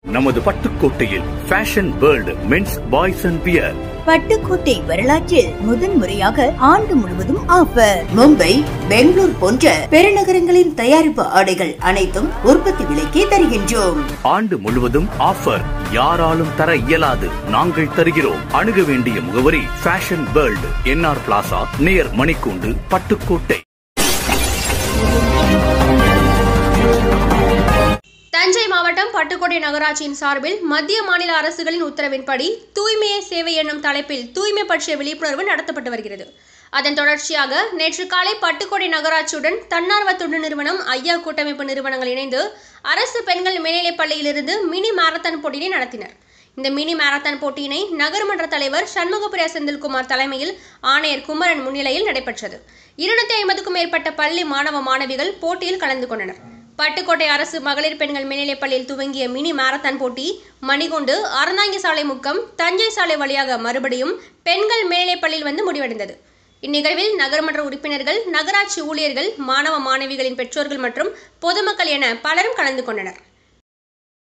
நமது பட்டுக்கோட்டையில் fashion world men's boys and peer Pattukkottai வரலாற்றில் முதன் முறையாக ஆண்டு முழுவதும் ஆஃபர் மும்பை பெங்களூர் போன்ற பெருநகரங்களின் தயாரிப்பு ஆடைகள் அனைத்தும் உற்பத்தி விலைக்கே தருகின்றோம் ஆண்டு முழுவதும் ஆஃபர் யாராலும் தர இயலாது நாங்கள் தருகிறோம் அணுக வேண்டிய முகவரி fashion world NR plaza near மணிக்கூண்டு பட்டுக்கோட்டை தஞ்சை மாவட்டம் பட்டுக்கோட்டை நகராட்சியின் சார்பில் மத்திய மாநில அரசுகளின் உத்தரவின்படி தூய்மையே சேவை என்னும் தலைப்பில் தூய்மை பற்றிய விழிப்புணர்வு நடத்தப்பட்டு வருகிறது அதன் தொடர்ச்சியாக நேற்று காலை பட்டுக்கோட்டை நகராட்சியுடன் தன்னார்வ தொண்டு நிறுவனம் ஐயா கூட்டமைப்பு நிறுவனங்கள் இணைந்து அரசு பெண்கள் மேல்நிலைப் பள்ளியிலிருந்து மினி மாரத்தான் போட்டியினை நடத்தினர் இந்த மினி மாரத்தான் போட்டியினை நகர்மன்ற தலைவர் சண்முகப்பிரியா செந்தில்குமார் தலைமையில் ஆணையர் குமரன் முன்னிலையில் நடைபெற்றது இருநூத்தி ஐம்பதுக்கும் மேற்பட்ட பள்ளி மாணவ மாணவிகள் போட்டியில் கலந்து கொண்டனர் பட்டுக்கோட்டை அரசு மகளிர் பெண்கள் மேல்நிலைப் பள்ளியில் துவங்கிய மினி மாரத்தான் போட்டி மணிகொண்டு அறந்தாங்கி சாலை முக்கம் தஞ்சை சாலை வழியாக மறுபடியும் பெண்கள் மேல்நிலைப் பள்ளியில் வந்து முடிவடைந்தது இந்நிகழ்வில் நகர்மன்ற உறுப்பினர்கள் நகராட்சி ஊழியர்கள் மாணவ மாணவிகளின் பெற்றோர்கள் மற்றும் பொதுமக்கள் என பலரும் கலந்து கொண்டனர்